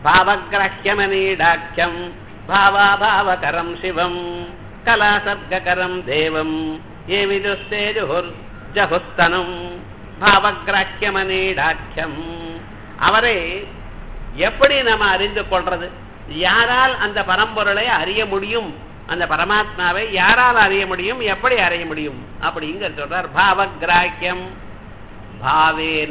பாவகிராஹ்யமனீடாக்கியம் பாவாபாவகரம் சிவம் கலாசர்க்கரம் தேவம் ஏ விதுஸ்தேஜுர் ஜகுஸ்தனம் பாவகிராஹ்யமனீடாக்கியம் அவரை எப்படி நம்ம அறிந்து கொள்றது யாரால் அந்த பரம்பொருளை அறிய முடியும் அந்த பரமாத்மாவை யாரால் அறிய முடியும் எப்படி அறிய முடியும் அப்படிங்கிற சொல்றார் பாவகிராக்கியம் பாவேன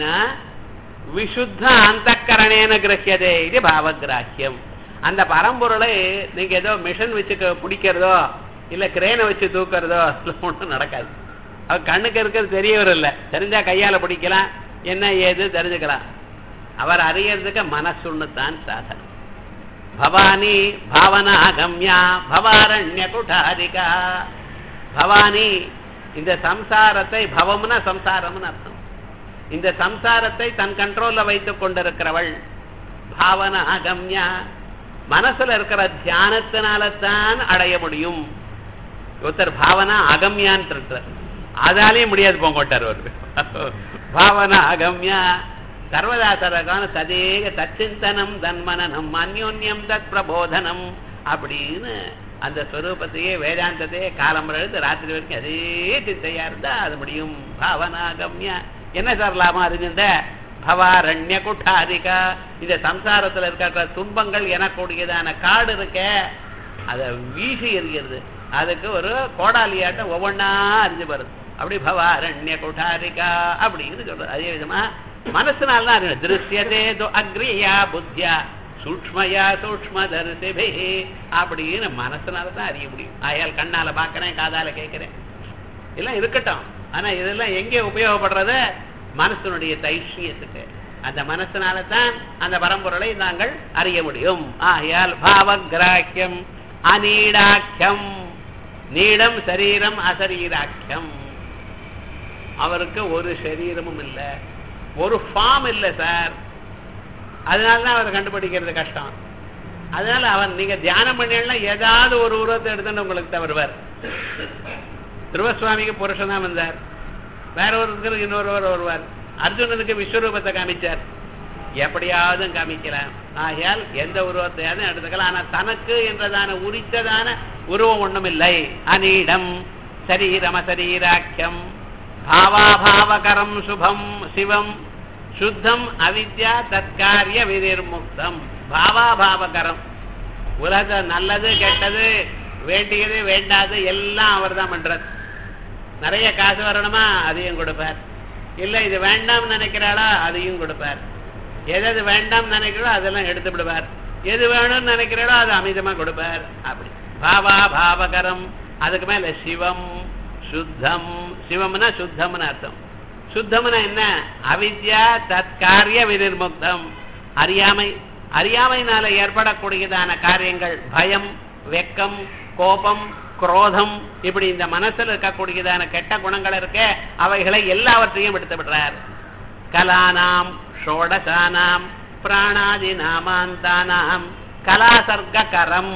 விசுத்த அந்த கிரகியதே இது பாவகிராக்கியம் அந்த பரம்பொருளை நீங்க ஏதோ மிஷின் வச்சு க- பிடிக்கிறதோ இல்ல கிரேனை வச்சு தூக்குறதோ ஒன்றும் நடக்காது அவர் கண்ணுக்கு இருக்கிறது தெரியவர் இல்லை தெரிஞ்சா கையால பிடிக்கலாம் என்ன ஏது தெரிஞ்சுக்கலாம் அவர் அறியறதுக்கு மனசுன்னு தான் சாதனம் பவானி பாவனா கம்யா பவாரண்ய குடாரிகா பவானி இந்த சம்சாரத்தை பவம்னா சம்சாரம்னு அர்த்தம் இந்த சம்சாரத்தை தன் கண்ட்ரோல்ல வைத்துக் கொண்டிருக்கிறவள் பாவனா கம்யா மனசுல இருக்கிற தியானத்தினால தான் அடைய முடியும் ஒருத்தர் பாவனா அகம்யான் இருக்கிறார் அதாலேயே முடியாது போங்கோட்டார் அவரு பாவனா அகம்யா சர்வதாசரகான ததேக தச்சிந்தனம் தன்மனனம் அந்யோன்யம் தத் பிரபோதனம் அப்படின்னு அந்த ஸ்வரூபத்தையே வேதாந்தத்தையே காலம் எழுது ராத்திரி வரைக்கும் அதே சிந்தையா இருந்தா அது முடியும் பாவனாகம்யா என்ன சார் லாபம் அறிஞ்சிருந்த பவாரண்ய குட்டாதிகா இந்த சம்சாரத்துல இருக்கிற துன்பங்கள் எனக்கூடியதான காடு இருக்க அதை வீசி எறிகிறது அதுக்கு ஒரு கோடாலியாட்டம் ஒவ்வொன்னா அறிஞ்சு வருது அப்படி பவாரண்ய குட்டாரிகா அப்படின்னு சொல்றது அதே விதமா மனசுனால தான் அறியணும் திருஷ்யதே தோ அக்ரியா புத்தியா சூக்மயா சூக்ம தரிசிபே அப்படின்னு மனசுனால தான் அறிய முடியும் ஆயால் கண்ணால பார்க்கறேன் காதால கேட்கிறேன் எல்லாம் இருக்கட்டும் ஆனா இதெல்லாம் எங்கே உபயோகப்படுறது மனசனுடைய தைஷ்யத்துக்கு அந்த மனசனால தான் அந்த பரம்பொருளை நாங்கள் அறிய முடியும் ஆகையால் பாவகிராக்கியம் அநீடாக்கியம் நீடம் சரீரம் அசரீராக்கியம் அவருக்கு ஒரு சரீரமும் இல்லை ஒரு ஃபார்ம் இல்லை சார் அதனால தான் அவர் கண்டுபிடிக்கிறது கஷ்டம் அதனால அவன் நீங்க தியானம் பண்ணீங்கன்னா ஏதாவது ஒரு உருவத்தை எடுத்துன்னு உங்களுக்கு தவறுவார் திருவசுவாமிக்கு புருஷன் தான் வந்தார் வேற ஒருத்தருக்கு இன்னொருவர் வருவார் அர்ஜுனனுக்கு விஸ்வரூபத்தை காமிச்சார் எப்படியாவது காமிக்கலாம் ஆகையால் எந்த உருவத்தையாவது எடுத்துக்கலாம் ஆனா தனக்கு என்றதான உரித்ததான உருவம் ஒண்ணும் இல்லை அநீடம் சரீரம சரீராக்கியம் பாவாபாவகரம் சுபம் சிவம் சுத்தம் அவித்யா தற்காரிய விதிர்முக்தம் பாவாபாவகரம் உலக நல்லது கெட்டது வேண்டியது வேண்டாது எல்லாம் அவர் தான் பண்றார் நிறைய காசு வரணுமா அதையும் கொடுப்பார் இல்ல இது வேண்டாம் நினைக்கிறாளா அதையும் கொடுப்பார் எது எது வேண்டாம் நினைக்கிறோ அதெல்லாம் எடுத்து விடுவார் எது வேணும்னு நினைக்கிறாளோ அது அமிதமா கொடுப்பார் அப்படி பாவா பாவகரம் அதுக்கு மேல சிவம் சுத்தம் சிவம்னா சுத்தம்னு அர்த்தம் சுத்தம்னா என்ன அவித்யா தற்காரிய விதிர்முக்தம் அறியாமை அறியாமையினால ஏற்படக்கூடியதான காரியங்கள் பயம் வெக்கம் கோபம் குரோதம் இப்படி இந்த மனசுல இருக்கக்கூடியதான கெட்ட குணங்கள் இருக்க அவைகளை எல்லாவற்றையும் எடுத்து விடுறார் கலானாம் ஷோடசானாம் பிராணாதி நாமாந்தானாம் கலாசர்க்கரம்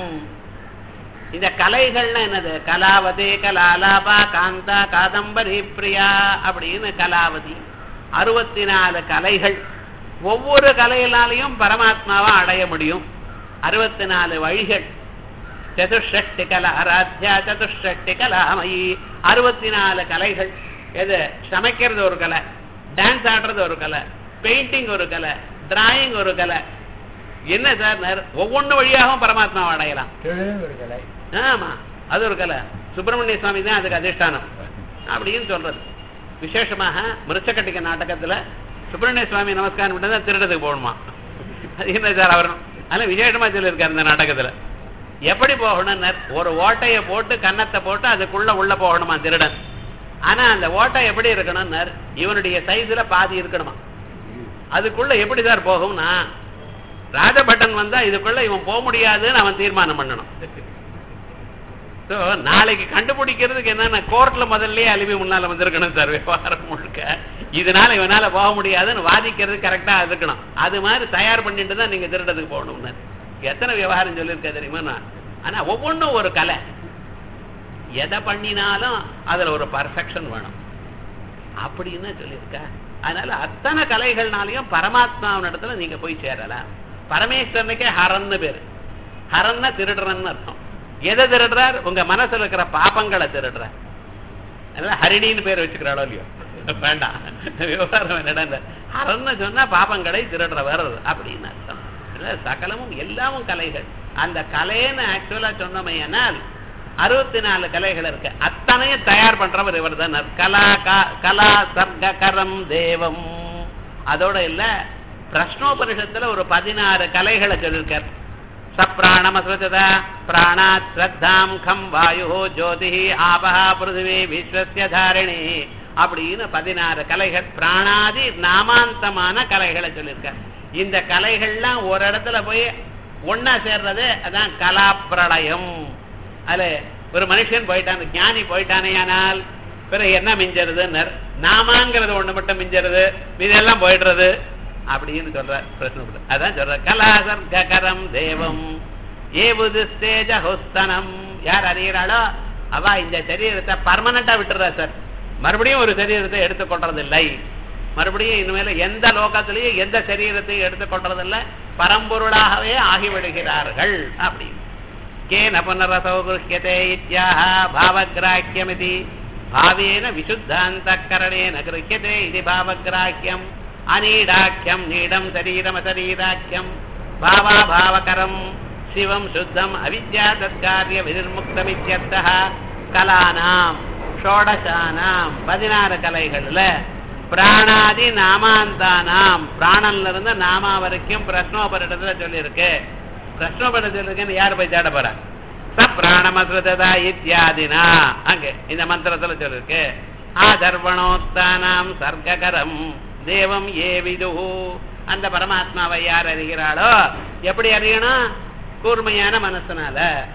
இந்த கலைகள்னா என்னது கலாவதி கலாலாபா காந்தா காதம்பரி பிரியா அப்படின்னு கலாவதி அறுபத்தி நாலு கலைகள் ஒவ்வொரு கலையினாலையும் பரமாத்மாவை அடைய முடியும் அறுபத்தி நாலு வழிகள் சதுஷ்டி கலா ஆராத்யா சதுஷ்டி கலாமயி அறுபத்தி நாலு கலைகள் எது சமைக்கிறது ஒரு கலை டான்ஸ் ஆடுறது ஒரு கலை பெயிண்டிங் ஒரு கலை டிராயிங் ஒரு கலை என்ன சார் ஒவ்வொன்று வழியாகவும் பரமாத்மாவை அடையலாம் ஒரு கலை ஆமா அது ஒரு கலை சுப்பிரமணிய சுவாமி தான் அதுக்கு அதிஷ்டானம் அப்படின்னு சொல்றது விசேஷமாக மிருச்சக்கட்டிக்க நாடகத்துல சுப்பிரமணிய சுவாமி நமஸ்காரம் பண்ணி தான் திருடத்துக்கு போகணுமா அது என்ன சார் அவர் அதெல்லாம் விசேஷமா சொல்லியிருக்காரு இந்த நாடகத்துல எப்படி போகணும்னா ஒரு ஓட்டையை போட்டு கன்னத்தை போட்டு அதுக்குள்ள உள்ள போகணுமா திருடன் ஆனா அந்த ஓட்டை எப்படி இருக்கணும்னார் இவனுடைய சைஸ்ல பாதி இருக்கணுமா அதுக்குள்ள எப்படி சார் போகும்னா ராஜபட்டன் வந்தா இதுக்குள்ள இவன் போக முடியாதுன்னு அவன் தீர்மானம் பண்ணணும் ஸோ நாளைக்கு கண்டுபிடிக்கிறதுக்கு என்னன்னா கோர்ட்ல முதல்லயே அலுவி முன்னால வந்திருக்கணும் சார் விவகாரம் முழுக்க இதனால இவனால போக முடியாதுன்னு வாதிக்கிறது கரெக்டா இருக்கணும் அது மாதிரி தயார் பண்ணிட்டு தான் நீங்க திருடத்துக்கு போகணும்னு எத்தனை விவகாரம் சொல்லியிருக்க தெரியுமா நான் ஆனா ஒவ்வொன்றும் ஒரு கலை எதை பண்ணினாலும் அதுல ஒரு பர்ஃபெக்ஷன் வேணும் அப்படின்னு சொல்லியிருக்க அதனால அத்தனை கலைகள்னாலையும் பரமாத்மாவின் இடத்துல நீங்க போய் சேரலாம் பரமேஸ்வரனுக்கே ஹரன்னு பேரு ஹரன்னா திருடுறன்னு அர்த்தம் எதை திருடுறார் உங்க மனசுல இருக்கிற பாப்பங்களை திருடுறார் அதனால ஹரிணின்னு பேர் வச்சுக்கிறாளோ இல்லையோ வேண்டாம் விவகாரம் என்னடா ஹரன்னு சொன்னா பாப்பங்களை திருடுறவர் அப்படின்னு அர்த்தம் இல்ல, சகலமும் எல்லாமும் கலைகள் அந்த கலைன்னு ஆக்சுவலா சொன்னமையானால் அறுபத்தி நாலு கலைகள் இருக்கு அத்தனையும் தயார் பண்றவர் இவர் தான் கலா கா- கலா சர்க்கரம் தேவம் அதோட இல்ல பிரஷ்னோபனிஷத்துல ஒரு பதினாறு கலைகளை சொல்லியிருக்கார் சப்ராணமஸ்வத பிராணாத் ஸ்ரத்தாம் கம் வாயு ஜோதி ஆபஹா பிருத்திவி விஸ்வசிய தாரிணி அப்படின்னு பதினாறு கலைகள் பிராணாதி நாமாந்தமான கலைகளை சொல்லியிருக்கார் இந்த கலைகள்லாம் ஒரு இடத்துல போய் ஒண்ணா சேர்றது அதான் கலா பிரளயம் அதுல ஒரு மனுஷன் போயிட்டான் ஞானி போயிட்டானே ஆனால் பிறகு என்ன மிஞ்சறதுன்னு நாமாங்கிறது ஒண்ணு மட்டும் மிஞ்சறது இதெல்லாம் போயிடுறது அப்படின்னு சொல்ற பிரச்சனை அதான் சொல்ற கலாசர்கரம் தேவம் ஏவுது ஸ்தேஜ ஹுஸ்தனம் யார் அறிகிறாளோ அவ இந்த சரீரத்தை பர்மனண்டா விட்டுறா சார் மறுபடியும் ஒரு சரீரத்தை எடுத்துக்கொள்றது இல்லை மறுபடியும் இனிமேல எந்த லோகத்திலையும் எந்த சரீரத்தையும் எடுத்துக்கொள்றதில்ல பரம்பொருளாகவே ஆகிவிடுகிறார்கள் அப்படின்னு கேன புனரசௌ கிருஹ்யதே இத்யாஹ பாவகிராஹ்யமிதி பாவேன விசுத்தாந்தக்கரணேன கிருஹ்யதே இது பாவகிராஹ்யம் அநீடாக்கியம் நீடம் சரீரமசரீராக்கியம் பாவாபாவகரம் சிவம் சுத்தம் அவித்யா தற்காரிய வினிர்முக்தமித்யர்த்தः கலானாம் ஷோடசானாம் பதினாறு கலைகள்ல பிராணாதி நாமாந்தானாம் பிராணன்ல இருந்து நாமா வரைக்கும் பிரஷ்னோபரிடத்துல சொல்லியிருக்கு பிரஷ்னோபரிடத்துல இருக்குன்னு யார் போய் தேட போறா ச பிராணமஸ்ருததா இத்தியாதினா அங்க இந்த மந்திரத்துல சொல்லிருக்கு ஆதர்வணோத்தானாம் சர்க்ககரம் தேவம் ஏ விதுஹு அந்த பரமாத்மாவை யார் அறிகிறாளோ எப்படி அறியணும் கூர்மையான மனசனால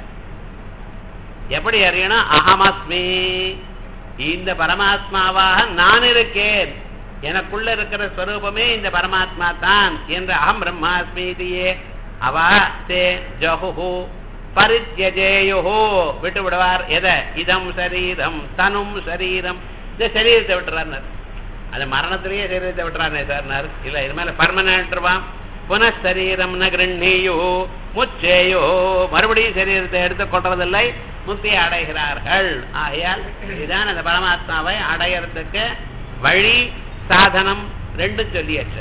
எப்படி அறியணும் அகமஸ்மி இந்த பரமாத்மாவாக நான் இருக்கேன் எனக்குள்ள இருக்கிற ஸ்வரூபமே இந்த பரமாத்மா தான் என்று அகம் பிரம்மாஸ்மீதியே அவ தே ஜஹு பரித்யஜேயுஹு விட்டு விடுவார் எதை இதம் சரீரம் தனும் சரீரம் இந்த சரீரத்தை விட்டுறார் அது மரணத்திலேயே சரீரத்தை விட்டுறானே சார்னார் இல்ல இது மேல பர்மனன்ட்ருவான் புனഃசரீரம் ந கிருண்ணியோ முச்சேயோ மறுபடியும் சரீரத்தை எடுத்துக் கொள்றதில்லை முக்தியை அடைகிறார்கள் ஆகையால் இதுதான் அந்த பரமாத்மாவை அடையறதுக்கு வழி சாதனம் ரெண்டும் சொல்லியாச்சு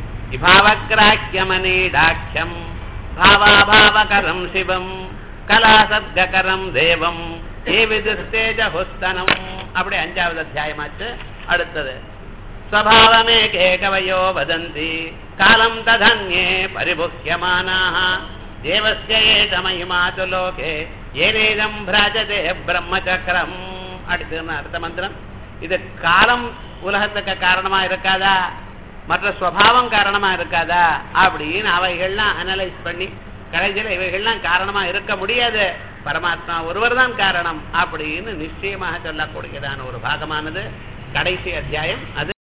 விபாவக்கிராக்கியமனீடாக்கியம் பாவாபாவகரம் சிவம் கலாசத்கரம் தேவம் ஏவிதுஸ்தேஜஹுஸ்தனம் அப்படி அஞ்சாவது அத்தியாயமாச்சு அடுத்தது ஸ்வபாவமே கேகவயோ வதந்தி காலம் ததன்யே பரிபுஹ்யமானாः தேவஸ்ய ஏஷ மகிமாது லோகே ஏனேதம் பிராஜதே பிரம்மச்சக்கரம் அடுத்து அடுத்த மந்திரம் இது காலம் உலகத்துக்கு காரணமா இருக்காதா மற்ற ஸ்வபாவம் காரணமா இருக்காதா அப்படின்னு அவைகள்லாம் அனலைஸ் பண்ணி கடைசியில் இவைகள்லாம் காரணமா இருக்க முடியாது பரமாத்மா ஒருவர் தான் காரணம் அப்படின்னு நிச்சயமாக சொல்லக்கூடியதான ஒரு பாகமானது கடைசி அத்தியாயம் அது